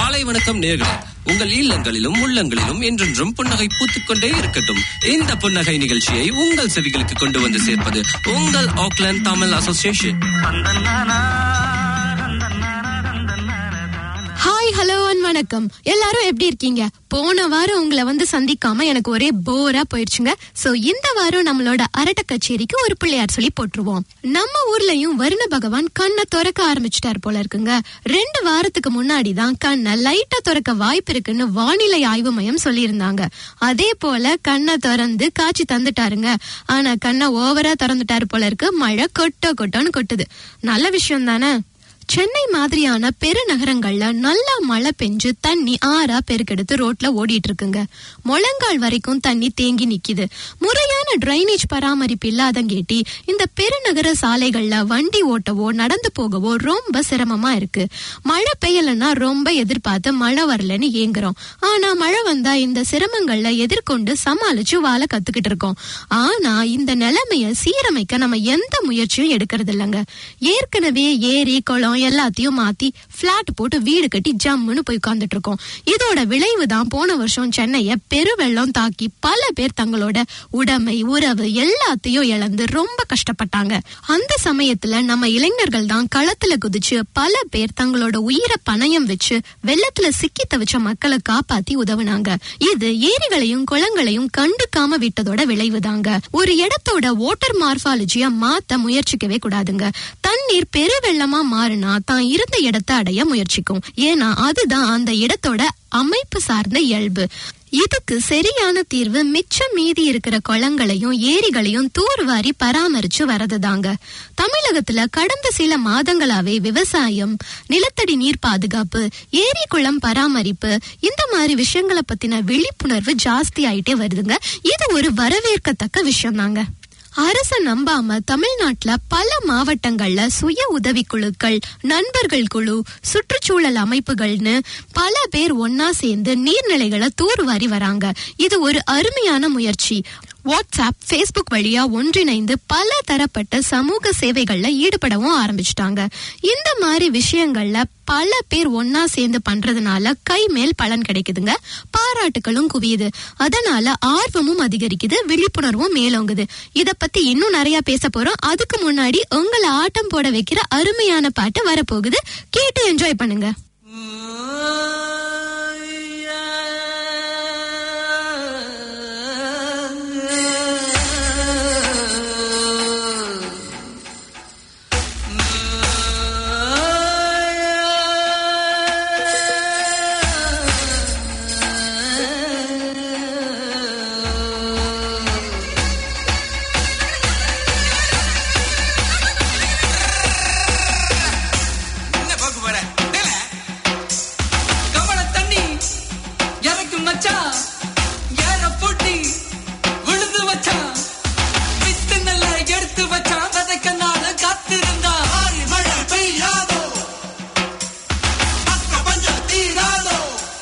காலை வணக்கம் நேர்களே உங்கள் இல்லங்களிலும் உள்ளங்களிலும் என்றென்றும் புன்னகை பூத்துக்கொண்டே இருக்கட்டும் இந்த புன்னகை நிகழ்ச்சியை உங்கள் செவிகளுக்கு கொண்டு வந்து சேர்ப்பது உங்கள் Auckland Tamil association hi hello and வணக்கம் எல்லாரும் எப்படி இருக்கீங்க போன வாரம் உங்களை வந்து சந்திக்காம எனக்கு ஒரே போரா போயிடுச்சுங்க சோ இந்த வாரம் நம்மளோட அரட்ட கச்சேரிக்கு ஒரு பிள்ளையார் சொல்லி போட்டுருவோம் நம்ம ஊர்லயும் வருண பகவான் கண்ணை திறக்க ஆரம்பிச்சிட்டார் போல இருக்குங்க ரெண்டு வாரத்துக்கு முன்னாடி தான் கண்ணை லைட்டா திறக்க வாய்ப்பு இருக்குன்னு வானிலை ஆய்வு மையம் சொல்லியிருந்தாங்க அதே போல கண்ணை திறந்து காட்சி தந்துட்டாருங்க ஆனா கண்ணை ஓவரா திறந்துட்டாரு போல இருக்கு மழை கொட்டோ கொட்டோன்னு கொட்டுது நல்ல விஷயம் தானே சென்னை மாதிரியான பெருநகரங்கள்ல நல்லா மழை பெஞ்சு தண்ணி ஆறா பெருக்கெடுத்து ரோட்ல ஓடிட்டு இருக்குங்க முழங்கால் வரைக்கும் தண்ணி தேங்கி நிக்குது முறையான டிரைனேஜ் பராமரிப்பு இல்லாதங்கேட்டி இந்த பெருநகர சாலைகள்ல வண்டி ஓட்டவோ நடந்து போகவோ ரொம்ப சிரமமா இருக்கு மழை பெய்யலன்னா ரொம்ப எதிர்பார்த்து மழை வரலன்னு ஏங்குறோம் ஆனா மழை வந்தா இந்த சிரமங்கள்ல எதிர்கொண்டு சமாளிச்சு வாழ கத்துக்கிட்டு இருக்கோம் ஆனா இந்த நிலைமைய சீரமைக்க நம்ம எந்த முயற்சியும் எடுக்கிறது இல்லைங்க ஏற்கனவே ஏரி குளம் எல்லாத்தையும் மாத்தி பிளாட் போட்டு வீடு கட்டி ஜம்முன்னு போய் உட்கார்ந்துட்டு இருக்கோம் இதோட விளைவு தான் போன வருஷம் சென்னைய பெருவெள்ளம் தாக்கி பல பேர் தங்களோட உடைமை உறவு எல்லாத்தையும் இழந்து ரொம்ப கஷ்டப்பட்டாங்க அந்த சமயத்துல நம்ம இளைஞர்கள் தான் களத்துல குதிச்சு பல பேர் தங்களோட உயிரை பணயம் வச்சு வெள்ளத்துல சிக்கி தவிச்ச மக்களை காப்பாத்தி உதவுனாங்க இது ஏரிகளையும் குளங்களையும் கண்டுக்காம விட்டதோட விளைவுதாங்க ஒரு இடத்தோட வாட்டர் மார்பாலஜிய மாத்த முயற்சிக்கவே கூடாதுங்க தண்ணீர் பெருவெள்ளமா மாறினா தான் இருந்த இடத்தை அடைய முயற்சிக்கும் ஏன்னா அதுதான் அந்த இடத்தோட அமைப்பு சார்ந்த இயல்பு இதுக்கு சரியான தீர்வு மிச்சம் மீதி இருக்கிற குளங்களையும் ஏரிகளையும் தூர்வாரி பராமரிச்சு வரதுதாங்க தமிழகத்துல கடந்த சில மாதங்களாவே விவசாயம் நிலத்தடி நீர் பாதுகாப்பு ஏரி குளம் பராமரிப்பு இந்த மாதிரி விஷயங்களை பத்தின விழிப்புணர்வு ஜாஸ்தி ஆயிட்டே வருதுங்க இது ஒரு வரவேற்கத்தக்க விஷயம் தாங்க அரச நம்பாம தமிழ்நாட்டுல பல மாவட்டங்கள்ல சுய உதவி குழுக்கள் நண்பர்கள் குழு சுற்றுச்சூழல் அமைப்புகள்னு பல பேர் ஒன்னா சேர்ந்து நீர்நிலைகளை தூர்வாரி வராங்க இது ஒரு அருமையான முயற்சி வாட்ஸ்அப் ஃபேஸ்புக் வழியா ஒன்றிணைந்து பல தரப்பட்ட சமூக சேவைகள்ல ஈடுபடவும் ஆரம்பிச்சிட்டாங்க இந்த மாதிரி விஷயங்கள்ல பல பேர் ஒன்னா சேர்ந்து பண்றதுனால கை மேல் பலன் கிடைக்குதுங்க பாராட்டுகளும் குவியுது அதனால ஆர்வமும் அதிகரிக்குது விழிப்புணர்வும் மேலோங்குது இத பத்தி இன்னும் நிறைய பேச போறோம் அதுக்கு முன்னாடி உங்களை ஆட்டம் போட வைக்கிற அருமையான பாட்டு வரப்போகுது கேட்டு என்ஜாய் பண்ணுங்க என்ன பார்க்க போற? மேல. கமல தண்ணி இறக்கும் மச்சான். ஏற போட்டி விழுந்து வச்சான். வித்து நல்லா எடுத்து வச்சான். விதைக்க நானு காத்திருந்தான். ஆறி மழை பெய்யாதோ. பக்க பஞ்சம் தீராதோ.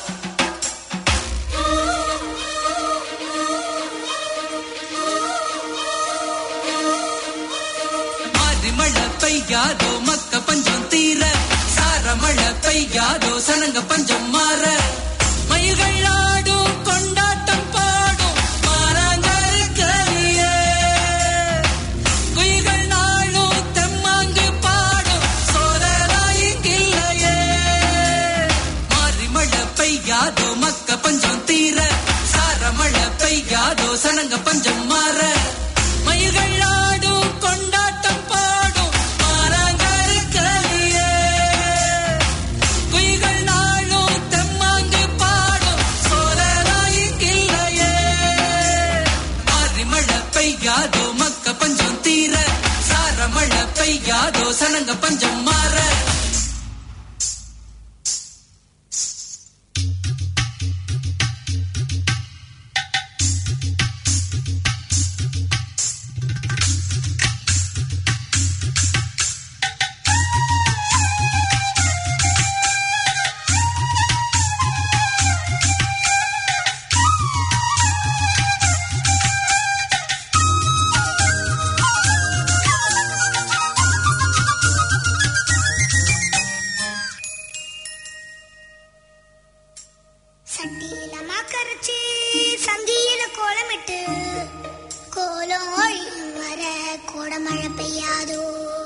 ஆறி மழை பெய்யாதோ மக்க பஞ்சம் தீர சார மழை பெய்யாதோ சனங்க பஞ்சம் மாற மயில்கள் ஆடும் கொண்டாட்டம் பாடும் மாறாங்கருக்கறியே குயில்கள் நாளும் தெம்மாங்கு பாடும் சோழராயிங்கில்லையே மாறி மழை பெய்யாதோ மக்க பஞ்சம் தீர சார மழை பெய்யாதோ சனங்க பஞ்சம் மாற மயில்கள் ஆடும் கொண்டாட்டம் பாடும் மாறாங்கருக்கறியே குயில்கள் நாளும் தெம்மாங்கு பாடும் சோழராயிங்கில்லையே மாறி மழை பெய்யாதோ மக்க பஞ்சம் தீர சார மழை பெய்யாதோ சனங்க பஞ்சம் மாற சட்டியில மாக்கரைச்சு சந்தியில கோலமிட்டு கோலம் ஒழியும் வர கோடமழை பெய்யாதோ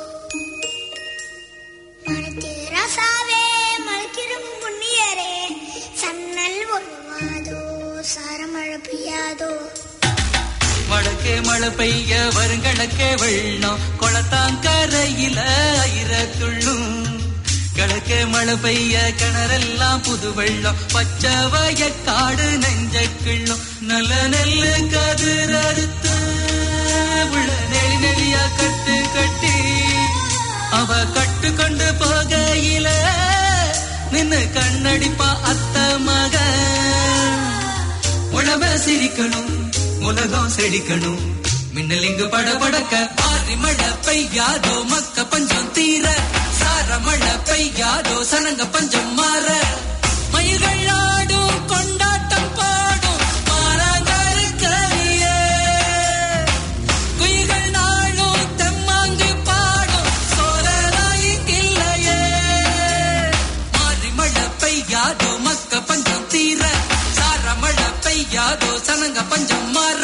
மனத்து ரசாவே மலக்கிரும் புண்ணியரே சன்னல் ஒழுவாதோ சாரமழை பெய்யாதோ வடக்கே மழை பெய்ய வருங்கடக்கே வெள்ளம் குளத்தாங்கரையில ஐரத்துள்ளும் கிழக்கே மழை பெய்ய கிணறெல்லாம் புது வெள்ளம் பச்சை வயக்காடு நெஞ்ச கிள்ளும் நல்ல நெல்லு கதிர் அறுத்து உள்ள நெளி நெளியா கட்டு கட்டி அவ கட்டு கொண்டு போகையில நின்னு கண்ணடிப்பா அத்த மகன் உழவ சிரிக்கணும் உலகம் செழிக்கணும் மின்னல் இங்கு படபடக்க ஆறி மழை பெய்யாதோ மக்க பஞ்சம் தீர சார மழை பெய்யாதோ சனங்க பஞ்சம் மாற மயில்கள் ஆடும் கொண்டாட்டம் பாடும் மாறாங்கருக்கையே குயில்கள் நாளும் தெம்மாங்கு பாடும் சோழராயில்லையே மாறி மழை பெய்யாதோ மக்க பஞ்சம் தீர சார மழை பெய்யாதோ சனங்க பஞ்சம் மாற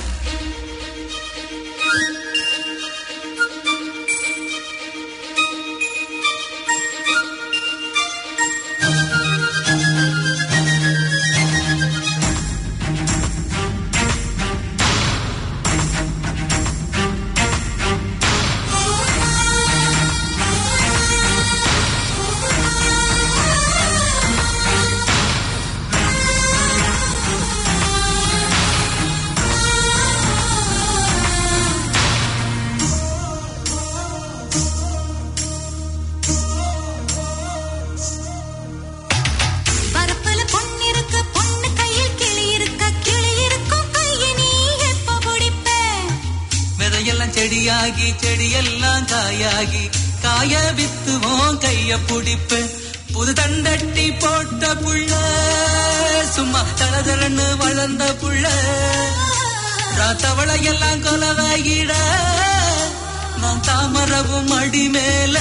பரப்புல பொண்ணு இருக்கு பொண்ணு கையில் கிளி இருக்க கிளி இருக்கும் கையை நீ எப்ப பிடிப்ப விதையெல்லாம் செடியாகி செடியெல்லாம் காயாகி காய வித்துவோம் கைய புடிப்பு புது தண்டட்டி போட்ட புள்ள சும்மா தளதளன்னு வளர்ந்த புள்ள ராத்தவளையெல்லாம் கொலவாகிட நான் தாமரவும் அடி மேல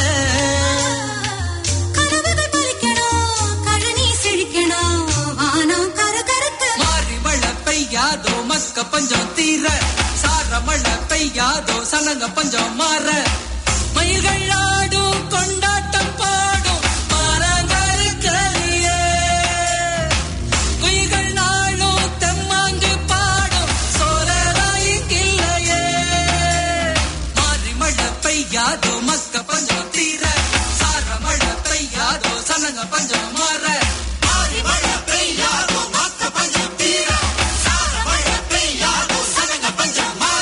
கனவுகள் பறிக்கணும் கழனி செழிக்கணும் வானம் கரு கருத்து மாறி மழை பெய்யாதோ மக்க பஞ்சம் தீர சார மழை பெய்யாதோ சனங்க பஞ்சம் மாற மயில்கள் ஆடும் கொண்டாட்டம் பாடும் மாறாங்கருக்கையே குயில்கள் நாளும் தெம்மாங்கு பாடும் சோழராயில்லையே மாறி மழை பெய்யாதோ மக்க பஞ்சம் தீர சார மழை பெய்யாதோ சனங்க பஞ்சம் மாற மாறி மழை பெய்யாதோ மக்க பஞ்சம் தீர சார மழை பெய்யாதோ சனங்க பஞ்சம் மாற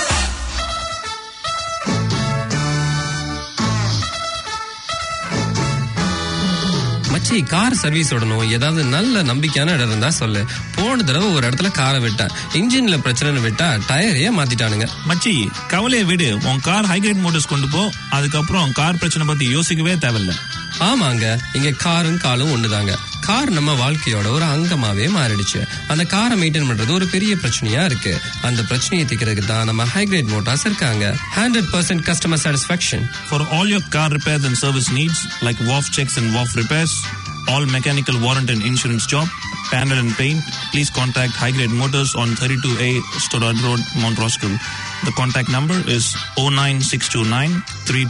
மச்சி கார் சர்வீஸ் விடணும் ஏதாவது நல்ல நம்பிக்கையான இடம் இருந்தா சொல்லு போன தடவை ஒரு இடத்துல காரை விட்டேன் இன்ஜின்ல பிரச்சனைன்னு விட்டா டயரையே மாத்திட்டானுங்க மச்சி கவலையை விடு உன் கார் ஹைகிரேட் மோட்டர்ஸ் கொண்டு போ அதுக்கப்புறம் கார் பிரச்சனை பத்தி யோசிக்கவே தேவையில்ல ஆமாங்க இங்க காரும் காலும் ஒண்ணுதாங்க கார் நம்ம வாழ்க்கையோட ஒரு அங்கமாவே மாறிடுச்சு அந்த காரை மெயின்டைன் பண்றது ஒரு பெரிய பிரச்சனையா இருக்கு அந்த பிரச்சனையை தீர்க்கிறதுக்கு தான் நம்ம ஹைகிரேட் மோட்டார்ஸ் இருக்காங்க hundred percent customer satisfaction For all your car repairs and service needs, like WAF checks and WAF repairs, all mechanical warrant and insurance job, panel and paint, please contact High Grade Motors on 32A Stoddard Road, Mount Roskill. The contact number is 09629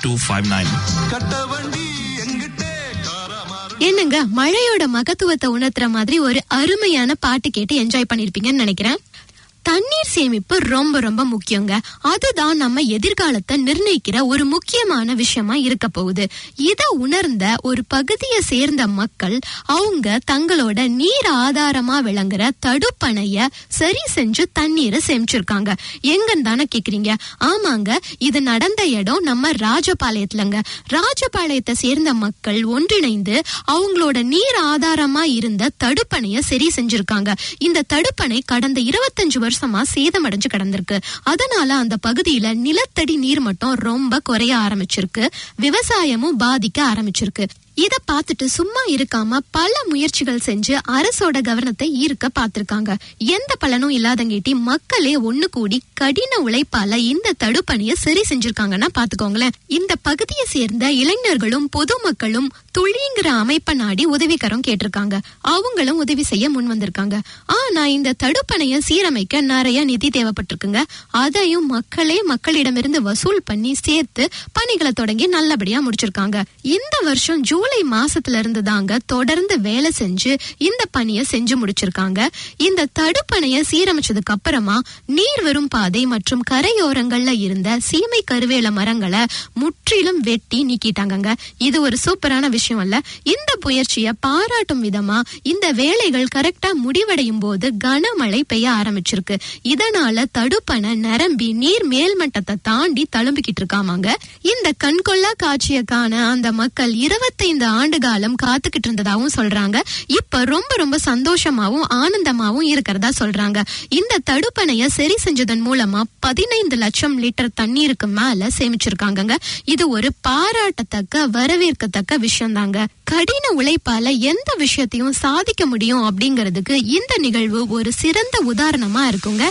3259. என்னங்க மழையோட மகத்துவத்தை உணர்த்துற மாதிரி ஒரு அருமையான பாட்டு கேட்டு enjoy பண்ணிருப்பீங்கன்னு நினைக்கிறேன் தண்ணீர் சேமிப்பு ரொம்ப ரொம்ப முக்கியங்க அதுதான் நம்ம எதிர்காலத்தை நிர்ணயிக்கிற ஒரு முக்கியமான விஷயமா இருக்க போகுது இத உணர்ந்த ஒரு பகுதியை சேர்ந்த மக்கள் அவங்க தங்களோட நீர் ஆதாரமா விளங்குற தடுப்பணைய சரி செஞ்சு தண்ணீரை சேமிச்சிருக்காங்க எங்கன்னு தானே கேக்குறீங்க ஆமாங்க இது நடந்த இடம் நம்ம ராஜபாளையத்துலங்க ராஜபாளையத்தை சேர்ந்த மக்கள் ஒன்றிணைந்து அவங்களோட நீர் ஆதாரமா இருந்த தடுப்பணைய சரி செஞ்சிருக்காங்க இந்த தடுப்பணை கடந்த இருபத்தஞ்சு வருஷமா சேதமடைஞ்சு கிடந்திருக்கு அதனால அந்த பகுதியில நிலத்தடி நீர் மட்டம் ரொம்ப குறைய ஆரம்பிச்சிருக்கு விவசாயமும் பாதிக்க ஆரம்பிச்சிருக்கு இத பார்த்துட்டு சும்மா இருக்காம பல முயற்சிகள் செஞ்சு அரசோட கவனத்தை ஈர்க்க பார்த்திருக்காங்க எந்த பலனும் இல்லாதங்கேட்டி மக்களே ஒண்ணு கூடி கடின உழைப்பால இந்த தடுப்பணிய சரி செஞ்சிருக்காங்கன்னா பாத்துக்கோங்களேன் இந்த பகுதியை சேர்ந்த இளைஞர்களும் பொதுமக்களும் துளிங்கிற அமைப்பை நாடி உதவிக்கரம் கேட்டிருக்காங்க அவங்களும் உதவி செய்ய முன் வந்திருக்காங்க ஆனா இந்த தடுப்பணைய சீரமைக்க நிறைய நிதி தேவைப்பட்டிருக்குங்க அதையும் மக்களே மக்களிடமிருந்து வசூல் பண்ணி சேர்த்து பணிகளை தொடங்கி நல்லபடியா முடிச்சிருக்காங்க இந்த வருஷம் ஜூலை மாசத்துல இருந்து தாங்க தொடர்ந்து வேலை செஞ்சு இந்த பணியை செஞ்சு முடிச்சிருக்காங்க இந்த தடுப்பணைய சீரமைச்சதுக்கு அப்புறமா நீர் வரும் பாதை மற்றும் கரையோரங்கள்ல இருந்த சீமை கருவேல மரங்களை முற்றிலும் வெட்டி நீக்கிட்டாங்கங்க இது ஒரு சூப்பரான விஷயம் அல்ல இந்த முயற்சியை பாராட்டும் விதமா இந்த வேலைகள் கரெக்டா முடிவடையும் போது கனமழை பெய்ய ஆரம்பிச்சிருக்கு இதனால தடுப்பணை நிரம்பி நீர் மேல்மட்டத்தை தாண்டி தழும்பிக்கிட்டு இருக்காமாங்க இந்த கண்கொள்ளா காட்சியை காண அந்த மக்கள் இருபத்தைந்து ஆண்டு காலம் காத்துக்கிட்டு இருந்ததாவும் சொல்றாங்க இப்ப ரொம்ப ரொம்ப சந்தோஷமாவும் ஆனந்தமாவும் இருக்கிறதா சொல்றாங்க இந்த தடுப்பணைய சரி செஞ்சதன் மூலமா பதினைந்து லட்சம் லிட்டர் தண்ணீருக்கு மேல சேமிச்சிருக்காங்கங்க இது ஒரு பாராட்டத்தக்க வரவேற்கத்தக்க விஷயம் தாங்க கடின உழைப்பால எந்த விஷயத்தையும் சாதிக்க முடியும் அப்படிங்கிறதுக்கு இந்த நிகழ்வு ஒரு சிறந்த உதாரணமா இருக்குங்க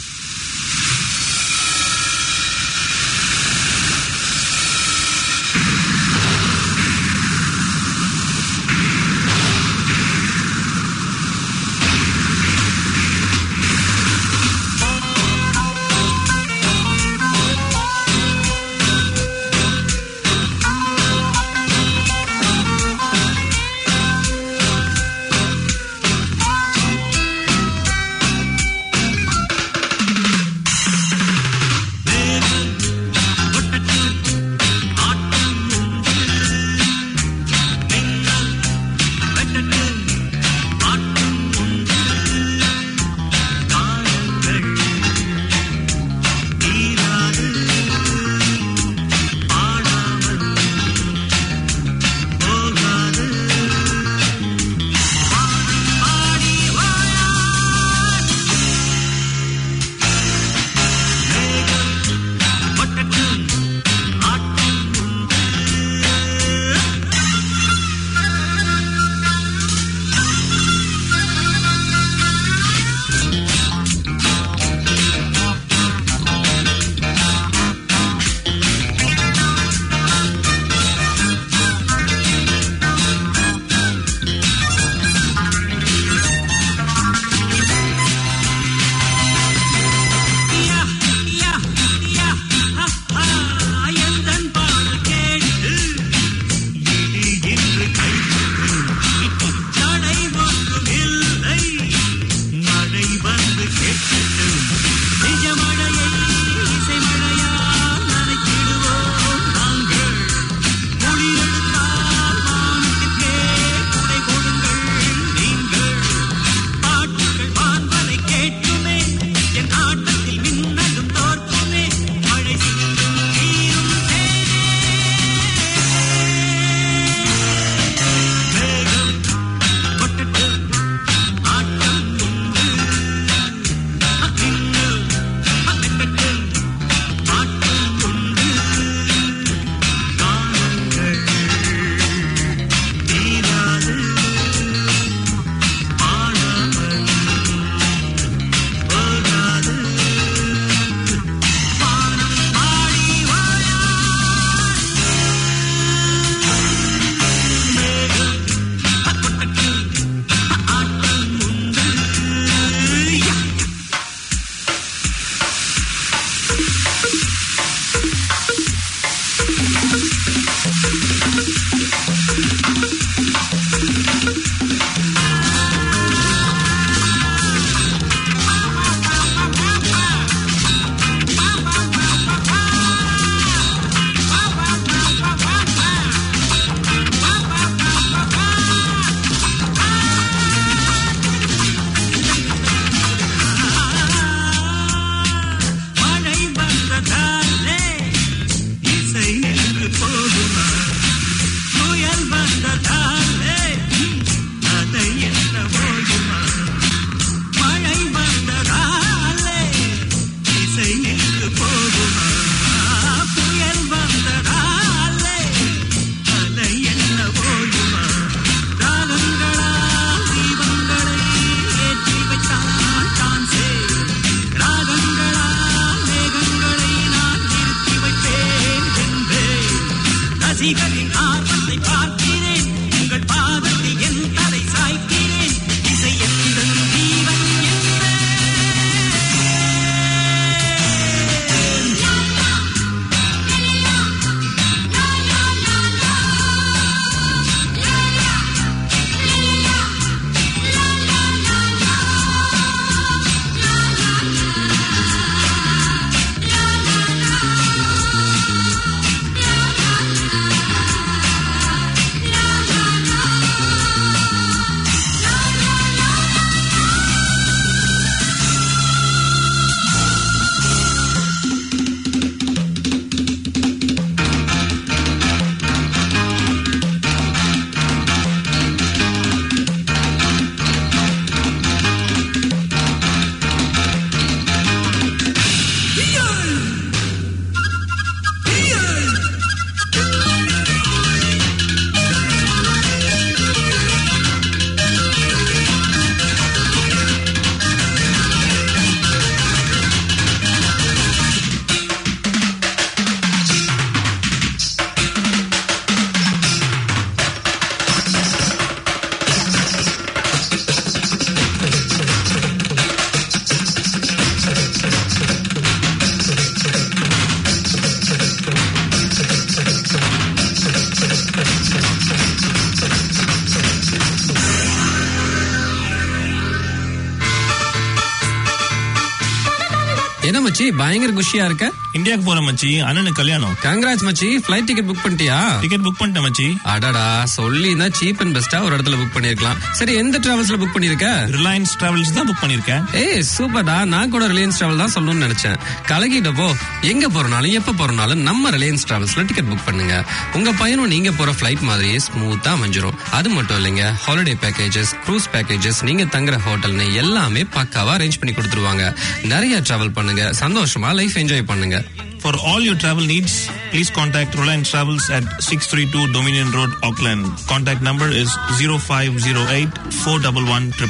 என்ன மச்சி பயங்கர குஷியா இருக்க இந்தியாவுக்கு போற மச்சி அண்ணனுக்கு கல்யாணம் கங்கராஜ் மச்சி ஃபிளைட் டிக்கெட் புக் பண்ணிட்டியா டிக்கெட் புக் பண்ணிட்டேன் மச்சி அடடா சொல்லி சீப் அண்ட் பெஸ்டா ஒரு இடத்துல புக் பண்ணிருக்கலாம் சரி எந்த டிராவல்ஸ்ல புக் பண்ணிருக்க ரிலையன்ஸ் டிராவல்ஸ் தான் புக் பண்ணிருக்கேன் ஏய் சூப்பர்டா நான் கூட ரிலையன்ஸ் டிராவல் தான் சொல்லணும்னு நினைச்சேன் கலகிட்டப்போ எங்க போறனாலும் எப்ப போறனாலும் நம்ம ரிலையன்ஸ் டிராவல்ஸ்ல டிக்கெட் புக் பண்ணுங்க உங்க பயணம் நீங்க போற ஃபிளைட் மாதிரியே ஸ்மூத்தா அமைஞ்சிரும் அது மட்டும் இல்லைங்க ஹாலிடே பேக்கேஜஸ் க்ரூஸ் பேக்கேஜஸ் நீங்க தங்குற ஹோட்டல்னு எல்லாமே பக்காவா அரேஞ்ச் பண்ணி கொடுத்துருவாங்க நிறைய டிராவல் பண்ணுங்க சந்தோஷமா லைஃப் என்ஜாய் பண்ணுங்க For all your travel needs, please contact Reliance Travels at 632 Dominion Road, Auckland. Contact number is 0508 411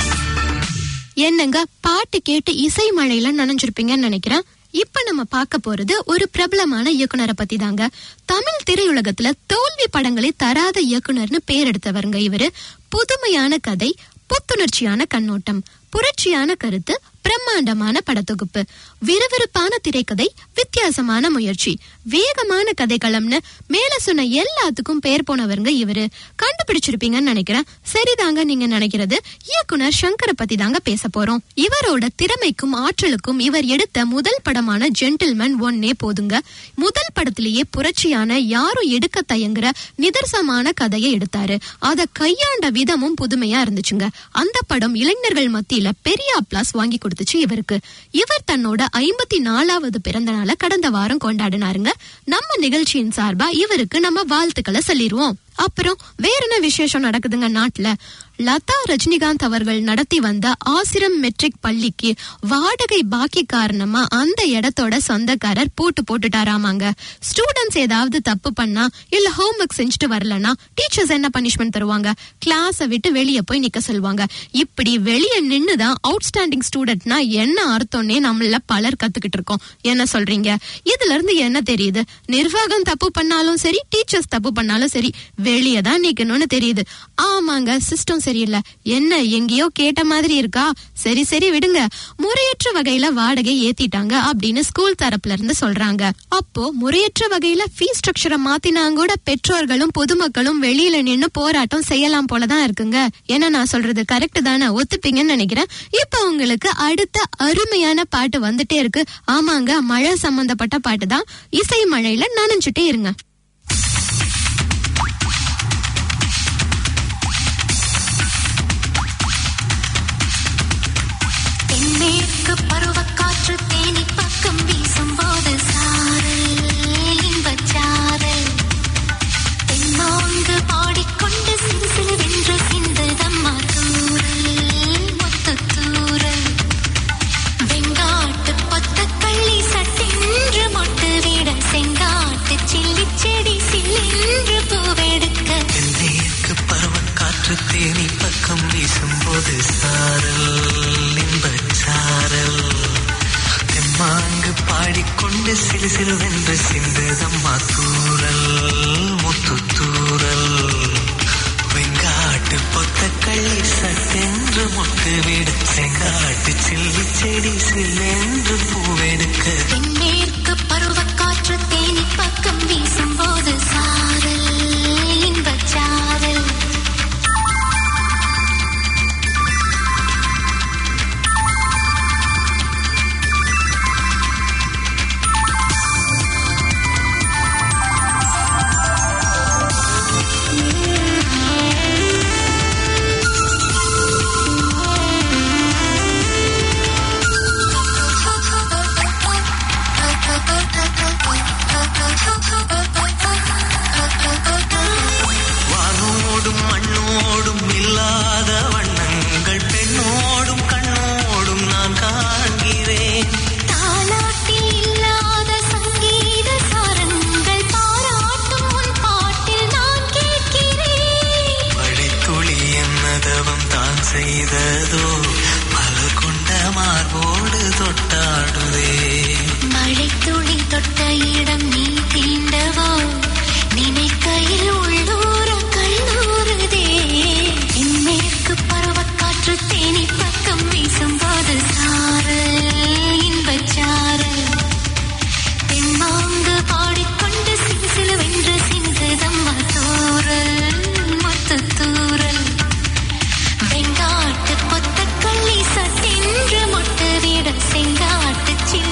111. என்னங்க பாட்டு கேட்டு இசை மழையில நனைஞ்சிருப்பீங்கன்னு நினைக்கிறேன் இப்ப நம்ம பார்க்க போறது ஒரு பிரபலமான இயக்குனரை பத்தி தாங்க தமிழ் திரையுலகத்துல தோல்வி படங்களை தராத இயக்குனர்னு பேர் எடுத்தவருங்க இவரு புதுமையான கதை புத்துணர்ச்சியான கண்ணோட்டம் புரட்சியான கருத்து பிரம்மாண்டமான படத்தொகுப்பு விறுவிறுப்பான திரைக்கதை வித்தியாசமான முயற்சி வேகமான கதைக்களம்னு மேல சொன்ன எல்லாத்துக்கும் பேர் போனவருங்க இவரு கண்டுபிடிச்சிருப்பீங்கன்னு நினைக்கிறேன் சரிதாங்க நீங்க நினைக்கிறது இயக்குனர் சங்கரை பத்தி தாங்க பேச போறோம் இவரோட திறமைக்கும் ஆற்றலுக்கும் இவர் எடுத்த முதல் படமான ஜென்டில்மேன் ஒன்னே போதுங்க முதல் படத்திலேயே புரட்சியான யாரும் எடுக்க தயங்குற நிதர்சமான கதையை எடுத்தாரு அத கையாண்ட விதமும் புதுமையா இருந்துச்சுங்க அந்த படம் இளைஞர்கள் மத்தியில பெரிய அப்ளாஸ் வாங்கி கொடுத்துச்சு இவருக்கு இவர் தன்னோட ஐம்பத்தி நாலாவது பிறந்த நாளை கடந்த வாரம் கொண்டாடினாருங்க நம்ம நிகழ்ச்சியின் சார்பா இவருக்கு நம்ம வாழ்த்துக்களை சொல்லிடுவோம் அப்புறம் வேற என்ன விசேஷம் நடக்குதுங்க நாட்டுல லதா ரஜினிகாந்த் அவர்கள் நடத்தி வந்த ஆசிரம் மெட்ரிக் பள்ளிக்கு வாடகை பாக்கி காரணமா அந்த இடத்தோட சொந்தக்காரர் பூட்டு போட்டுட்டாராமாங்க ஸ்டூடெண்ட்ஸ் ஏதாவது தப்பு பண்ணா இல்ல ஹோம் ஒர்க் செஞ்சுட்டு வரலனா டீச்சர்ஸ் என்ன பனிஷ்மெண்ட் தருவாங்க கிளாஸை விட்டு வெளியே போய் நிக்க சொல்லுவாங்க இப்படி வெளியே நின்னுதான் அவுட்ஸ்டாண்டிங் ஸ்டூடெண்ட்னா என்ன அர்த்தம்னே நம்மள பலர் கத்துக்கிட்டு இருக்கோம் என்ன சொல்றீங்க இதுல இருந்து என்ன தெரியுது நிர்வாகம் தப்பு பண்ணாலும் சரி டீச்சர்ஸ் தப்பு பண்ணாலும் சரி வெளியே தான் நிக்கணும்னு தெரியுது ஆமாங்க சிஸ்டம் சரியில்லை என்ன எங்கேயோ கேட்ட மாதிரி இருக்கா சரி சரி விடுங்க முறையற்ற வகையில வாடகை ஏத்திட்டாங்க அப்படின்னு ஸ்கூல் தரப்புல இருந்து சொல்றாங்க அப்போ முறையற்ற வகையில ஃபீஸ் ஸ்ட்ரக்சரை மாத்தினாங்கூட பெற்றோர்களும் பொதுமக்களும் வெளியில நின்னு போராட்டம் செய்யலாம் போலதான் இருக்குங்க என்ன நான் சொல்றது கரெக்ட் தானே ஒத்துப்பீங்கன்னு நினைக்கிறேன் இப்ப உங்களுக்கு அடுத்த அருமையான பாட்டு வந்துட்டே இருக்கு ஆமாங்க மழை சம்பந்தப்பட்ட பாட்டு தான் இசை மழையில நனைஞ்சுட்டே இருங்க தென்மேற்கு பருவக்காற்று தேனி பக்கம் வீசும்போது சாரல் இன்பச் சாரல் தென்மாங்கு பாடிக்கொண்டு சிறு சிறுவென்று சிந்துதம்மா தூரல் முத்துத் தூரல் வெங்காட்டு பொத்தக் கள்ளி சட்டென்று மொட்டு விட செங்காட்டு சில்லிச் செடி சில்லென்று பூவெடுக்க தென்மேற்கு பருவக்காற்று தேனி பக்கம் வீசும்போது சாரல் இன்பச் சாரல் தெம்மாங்கு பாடிக்கொண்டு சிறு சிறுவென்று சிந்துதம்மா தூரல் முத்து தூரல் வெங்காட்டு பொத்த கள்ளி சட்டென்று முட்டு விட செங்காட்டு சில்லி செடி சில்லென்று பூவெடுக்க தென்மேற்கு பருவக்காற்று தேனி பக்கம் வீசும்போது சாரல் இன்பச் சாரல் வானோடும் மண்ணோடும் இல்லாத வண்ணங்கள் பெண்ணோடும் கண்ணோடும் நான் காண்கிறேன் தாலாட்டில் இல்லாத சங்கீத சாரங்கள் பாராட்டும் உன் பாட்டில் நான் கேட்கிறேன் மழைத்துளி என்னதவம் தான் செய்ததோ பல கொண்ட மார்போடு தொட்டாடுதே மழை துளி தொட்ட இடம் நீ தீண்டவோ நினைக்கையில் உள்ளூர கல்லூருதே இன்மேற்கு பருவக்காற்று தேனி பக்கம் வீசும்போது சாரல் இன்பச் சாரல் தென்மாங்கு பாடிக்கொண்டு சிறு சிலுவென்று சிந்துதம்மா தூரல் முத்து தூரல் வெங்காட்டு பொத்த கள்ளி சட்டென்று மொட்டு விட செங்காட்டு சில்லி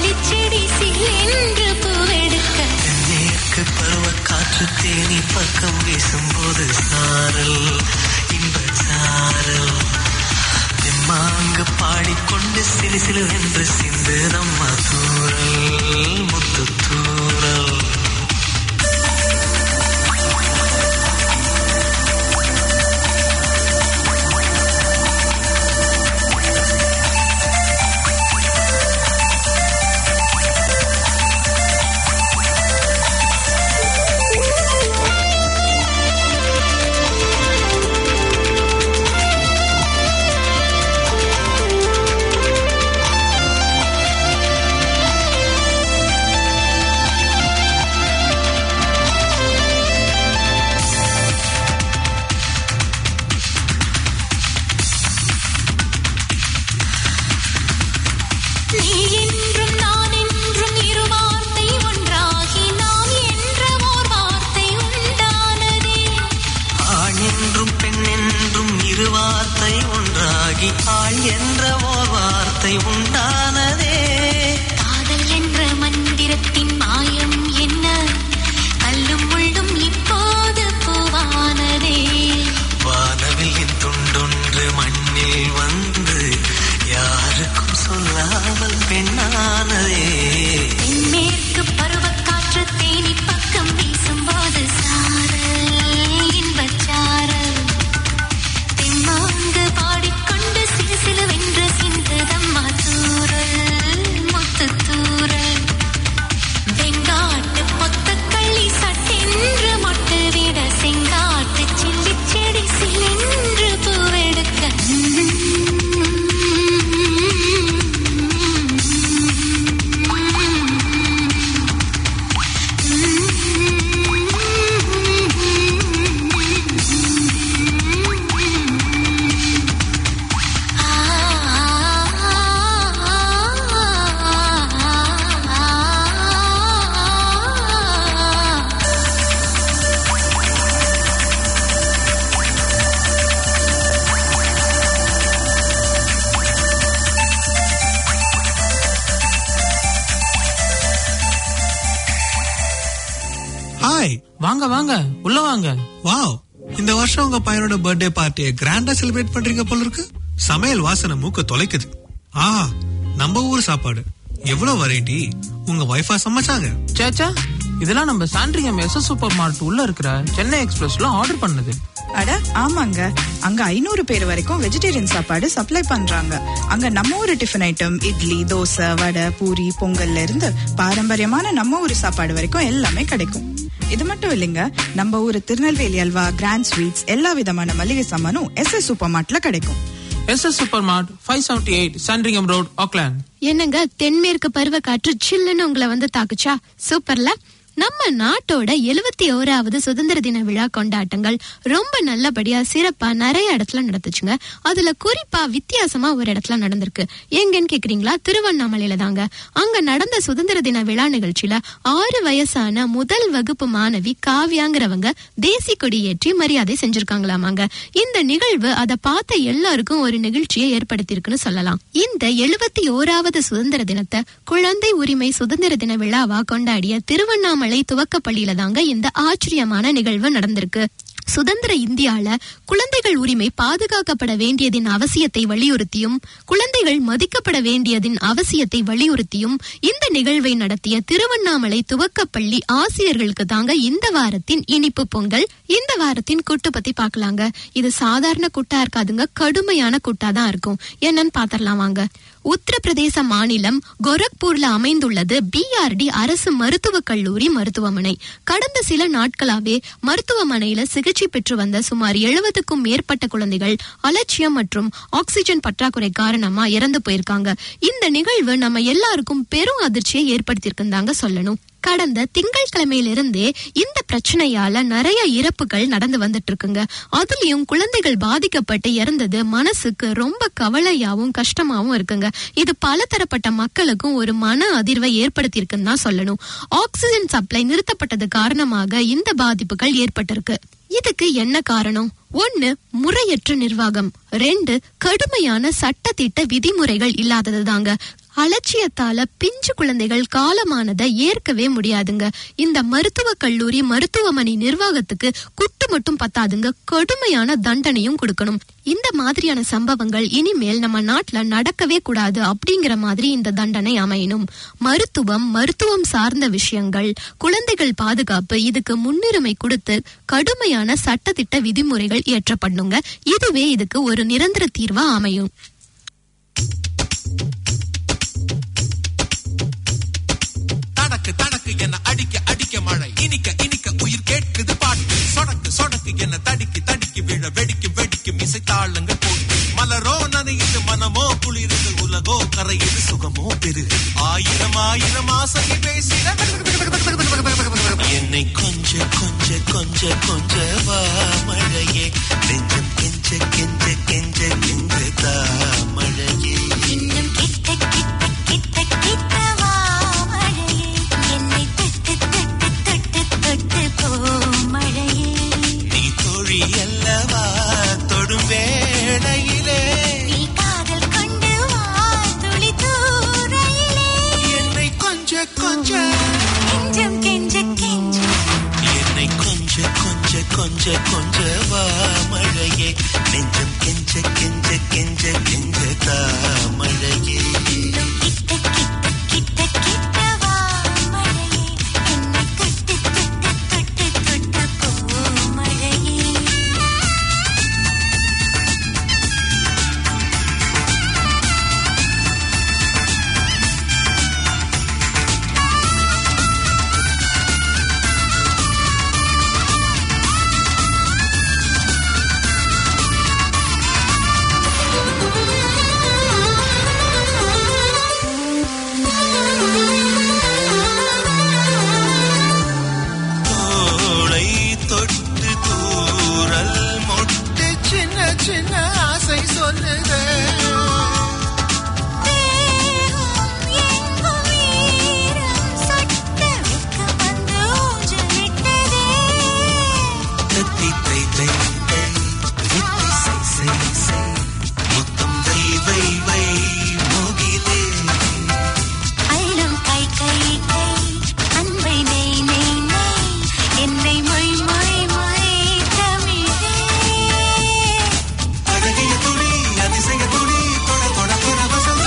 சிலு சிலு என்று சிந்துதம்மா தூரல் முத்து தூரல் நீ என்றும் நான் என்றும் இரு வார்த்தை ஒன்றாகி நாம் என்ற ஓர் வார்த்தை உண்டானதே ஆண் என்றும் பெண் என்றும் இரு வார்த்தை ஒன்றாகி ஆள் என்ற ஓர் வார்த்தை உண்டானதே காதல் என்ற மந்திரத்தின் மாயம் என்ன கல்லும் முள்ளும் இப்போது பூவானதே வானவில்லின் துண்டொன்று மண்ணில் வந்து யாருக்கும் சொல்லாமல் பெண்ணானதே தென்மேற்கு பருவக்காற்று தேனி பக்கம் வீசும்போது சாரல் இன்பச் சாரல் தெம்மாங்கு பாடிக்கொண்டு சிறு சிலுவென்ற சிந்துதம்மா தூரல் முத்து தூரல் வெங்காட்டு பொத்தக்கள்ளி சட்டென்று மொட்டு விட செங்காட்டு சில்லிச் செடி சிலென்று பூவெடுக்க ஹாய் வாங்க வாங்க உள்ள வாங்க வாவ் இந்த வருஷம் உங்க பையனோட பர்த்டே பார்ட்டியை கிராண்டா செலிப்ரேட் பண்றீங்க போல இருக்கு சமையல் வாசனை மூக்க தொலைக்குது ஆ நம்ம ஊர் சாப்பாடு எவ்வளவு வெரைட்டி உங்க வைஃபா சமைச்சாங்க சேச்சா இதெல்லாம் நம்ம சாண்ட்ரியம் எஸ் சூப்பர் மார்ட் உள்ள இருக்கிற சென்னை எக்ஸ்பிரஸ்ல ஆர்டர் பண்ணது அட ஆமாங்க அங்க ஐநூறு பேர் வரைக்கும் வெஜிடேரியன் சாப்பாடு சப்ளை பண்றாங்க அங்க நம்ம ஊரு டிஃபன் ஐட்டம் இட்லி தோசை வடை பூரி பொங்கல்ல இருந்து பாரம்பரியமான நம்ம ஊரு சாப்பாடு வரைக்கும் எல்லாமே கிடைக்கும் இது மட்டும் இல்லைங்க நம்ம ஊரு திருநெல்வேலி அல்வா கிராண்ட் ஸ்வீட்ஸ் எல்லா விதமான மளிகை சாமானும் எஸ் எஸ் சூப்பர் மார்ட்ல கிடைக்கும் S S super mart five seventy eight Sandringham road Auckland என்னங்க தென்மேற்கு பருவ காற்று சில்லுன்னு உங்களை வந்து தாக்குச்சா சூப்பர்ல நம்ம நாட்டோட எழுவத்தி ஓராவது சுதந்திர தின விழா கொண்டாட்டங்கள் ரொம்ப நல்லபடியா சிறப்பா நிறைய இடத்துல நடந்துச்சுங்க அதுல குறிப்பா வித்தியாசமா ஒரு இடத்துல நடந்திருக்கு எங்கன்னு கேக்குறீங்களா திருவண்ணாமலையில தாங்க அங்க நடந்த சுதந்திர தின விழா நிகழ்ச்சியில ஆறு வயசான முதல் வகுப்பு மாணவி காவியாங்கிறவங்க தேசிய கொடி ஏற்றி மரியாதை செஞ்சிருக்காங்களாமாங்க இந்த நிகழ்வு அதை பார்த்த எல்லாருக்கும் ஒரு நிகழ்ச்சியை ஏற்படுத்தியிருக்குன்னு சொல்லலாம் இந்த எழுபத்தி ஓராவது சுதந்திர தினத்தை குழந்தை உரிமை சுதந்திர தின விழாவா கொண்டாடிய திருவண்ணாமலை துவக்கப்பள்ளியில தாங்க இந்த ஆச்சரியமான நிகழ்வு நடந்திருக்கு சுதந்திர இந்தியால குழந்தைகள் உரிமை பாதுகாக்கப்பட வேண்டியதின் அவசியத்தை வலியுறுத்தியும் குழந்தைகள் மதிக்கப்பட வேண்டியதின் அவசியத்தை வலியுறுத்தியும் இந்த நிகழ்வை நடத்திய திருவண்ணாமலை துவக்கப்பள்ளி ஆசிரியர்களுக்கு தாங்க இந்த வாரத்தின் இனிப்பு பொங்கல் இந்த வாரத்தின் கூட்டு பத்தி பார்க்கலாங்க இது சாதாரண கூட்டா இருக்காதுங்க கடுமையான கூட்டா தான் இருக்கும் என்னன்னு பாத்திரலாம் வாங்க உத்தரப்பிரதேச மாநிலம் கோரக்பூர்ல அமைந்துள்ளது பிஆர்டி அரசு மருத்துவக் கல்லூரி மருத்துவமனை கடந்த சில நாட்களாவே மருத்துவமனையில சிகிச்சை பெற்று வந்த சுமார் எழுபதுக்கும் மேற்பட்ட குழந்தைகள் அலட்சியம் மற்றும் ஆக்சிஜன் பற்றாக்குறை காரணமா இறந்து போயிருக்காங்க இந்த நிகழ்வு நம்ம எல்லாருக்கும் பெரும் அதிர்ச்சியை ஏற்படுத்தியிருக்குன்னு தாங்க சொல்லணும் கடந்த திங்கட்கிழமையிலிருந்தே இந்த பிரச்சனையால நிறைய இறப்புகள் நடந்து வந்துட்டு இருக்குங்க அதுலயும் குழந்தைகள் பாதிக்கப்பட்டு இறந்தது மனசுக்கு ரொம்ப கவலையாவும் கஷ்டமாவும் இருக்குங்க இது பலதரப்பட்ட மக்களுக்கும் ஒரு மன அதிர்வை ஏற்படுத்தி இருக்குன்னு தான் சொல்லணும் ஆக்சிஜன் சப்ளை நிறுத்தப்பட்டது காரணமாக இந்த பாதிப்புகள் ஏற்பட்டிருக்கு இதுக்கு என்ன காரணம் ஒன்னு முறையற்ற நிர்வாகம் ரெண்டு கடுமையான சட்டத்திட்ட விதிமுறைகள் இல்லாதது தாங்க அலட்சியத்தால பிஞ்சு குழந்தைகள் காலமானதை ஏற்கவே முடியாதுங்க இந்த மருத்துவ கல்லூரி மருத்துவமனை நிர்வாகத்துக்கு குட்டு மட்டும் பத்தாதுங்க கடுமையான தண்டனையும் கொடுக்கணும் இந்த மாதிரியான சம்பவங்கள் இனிமேல் நம்ம நாட்டுல நடக்கவே கூடாது அப்படிங்கிற மாதிரி இந்த தண்டனை அமையணும் மருத்துவம் மருத்துவம் சார்ந்த விஷயங்கள் குழந்தைகள் பாதுகாப்பு இதுக்கு முன்னுரிமை கொடுத்து கடுமையான சட்டத்திட்ட விதிமுறைகள் இயற்றப்படணுங்க இதுவே இதுக்கு ஒரு நிரந்தர தீர்வா அமையும் தடக்கு தடக்கு என்ன அடிக்க அடிக்க மழை இனிக்க இனிக்க உயிர் கேட்குது பாட்டு சொடக்கு சொடக்கு என்ன தடிக்கு தடிக்கு விழ வெடிக்கும் வெடிக்கும் இசை தாளங்கள் போட்டு மலரோ நனையுது மனமோ குளிருது உலகோ கரையுது சுகமோ பெருகு ஆயிரம் ஆயிரம் ஆசையை பேசிட என்னை கொஞ்ச கொஞ்ச கொஞ்ச கொஞ்ச வா மழையே நெஞ்சம் கெஞ்ச கெஞ்ச கெஞ்ச கெஞ்ச தா மழையே இன்னும் கிட்ட கிட்ட கிட்ட கிட்ட வா மழையே என்னை தொட்டு தொட்டு தொட்டு தொட்டு போ மழையே நீ தோழி அல்லவா தொடும் வேளையிலே நீ காதல் கொண்டு வா துளி தூரையிலே என்னை கொஞ்ச கொஞ்ச கெஞ்சம் கெஞ்ச கெஞ்ச என்னை கொஞ்ச கொஞ்ச கொஞ்ச கொஞ்ச வா மழையே நெஞ்சம் கெஞ்ச கெஞ்ச கெஞ்ச கெஞ்ச தா மழையே இன்னும் கிட்ட கிட்ட கிட்ட கிட்ட வா மழையே என்னை தொட்டு தொட்டு தொட்டு தொட்டு போ மழையே தோளை தொட்டு தூரல் மொட்டு சின்ன சின்ன ஆசை சொல்லுதே தேகம் எங்கும் ஈரம் சொட்ட வெட்கம் வந்து ஊஞ்சலிட்டதே. தத்தி தை தை தை வித்தை சை சை சை முத்தம் வை வை வை மோகிதே அள்ளும் கை கை கை அன்பை நெய் நெய் நெய் என்னை மொய் மொய் மொய் தமிழே அழகிய துளி அதிசய துளி தொட தொட பரவசம்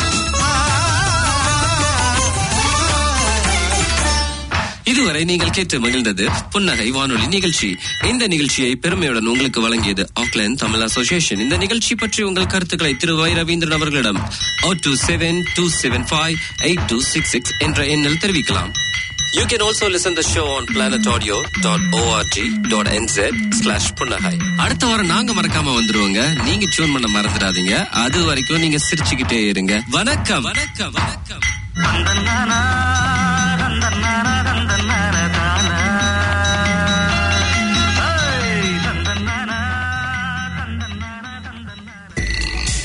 இதுவரை நீங்கள் கேட்டு மகிழ்ந்தது புன்னகை வானொலி நிகழ்ச்சி இந்த நிகழ்ச்சியை பெருமையுடன் உங்களுக்கு வழங்கியது ஆக்லாந்து தமிழ் அசோசியேஷன் இந்த நிகழ்ச்சி பற்றி உங்கள் கருத்துக்களை திரு வை ரவீந்திரன் அவர்களிடம் O two seven two seven five eight two six six என்ற எண்ணில் தெரிவிக்கலாம் You can also listen the show on planetaudio.org.nz slash புன்னகை அடுத்த வாரம் நாங்க மறக்காம வந்துருவோங்க நீங்க டியூன் பண்ண மறந்துடாதீங்க அது வரைக்கும் நீங்க சிரிச்சுக்கிட்டே இருங்க வணக்கம் வணக்கம் வணக்கம் நன்னா